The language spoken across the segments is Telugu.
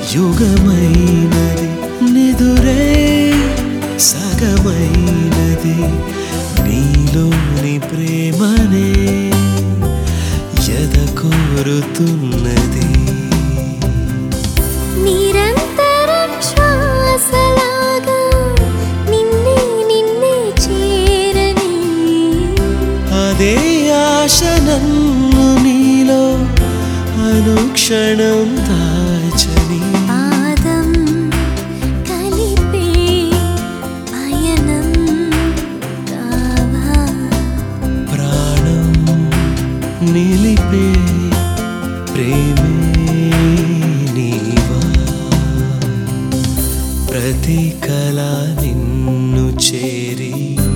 యుగమైనది నిదురే సగమైనది నీలోని ప్రేమనే ఎద కోరుతున్నది నిరంతరం శ్వాసలాగా నిన్నే నిన్నే చేరని అదే ఆశ నన్ను నీలో అనుక్షణం దాచని పాదం కలిపే పయనం కావా ప్రాణం నిలిపే ప్రేమే నీవా ప్రతి కళ నిన్ను చేరి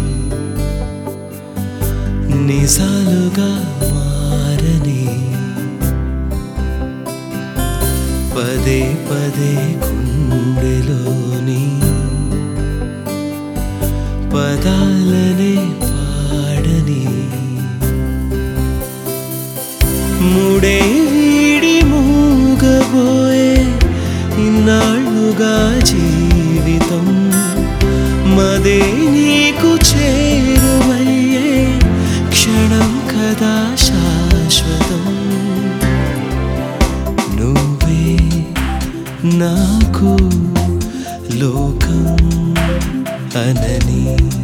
నిజాలుగా మారని పదే పదే గుండెలోని పదాలనే పాడని ముడే వీడి మూగబోయే ఇన్నాళ్ళుగా జీవితం మదే నీకు చేరువయ్యే క్షణం కదా శాశ్వతం నువ్వే నాకు లోకం అనని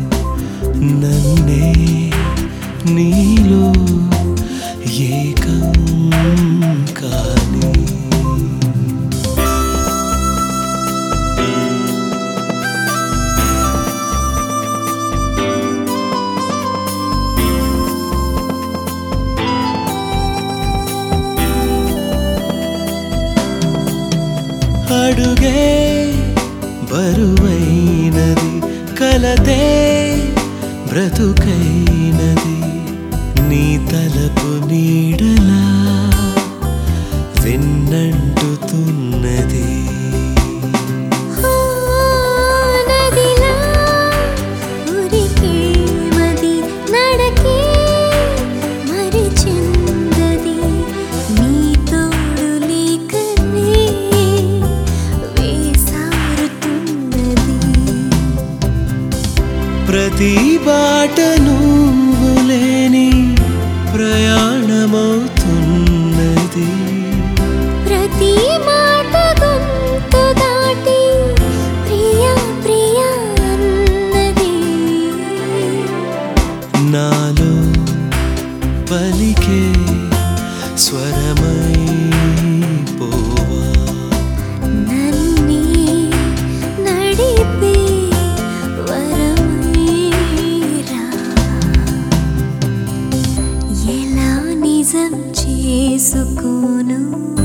నన్నే నీలో ఏకం కానీ అడుగే బరువైనది కలతే బ్రతుకైనది నీ తలపు నీడలా వెన్నంటుతున్నది ఓ నదిలా ఉరికే మది నడకే మరి చెందది నీ తోడు లేకనే వేసారుతున్నది ప్రతి బాట నువ్వు లేని ప్రయాణమవుతున్నది ప్రతి మాట గొంతు దాటి ప్రియా ప్రియా అన్నది నాలో పలికే స్వరమై పోవా నన్నే నడిపే వరమైరా ఎలా నిజం చేసుకోను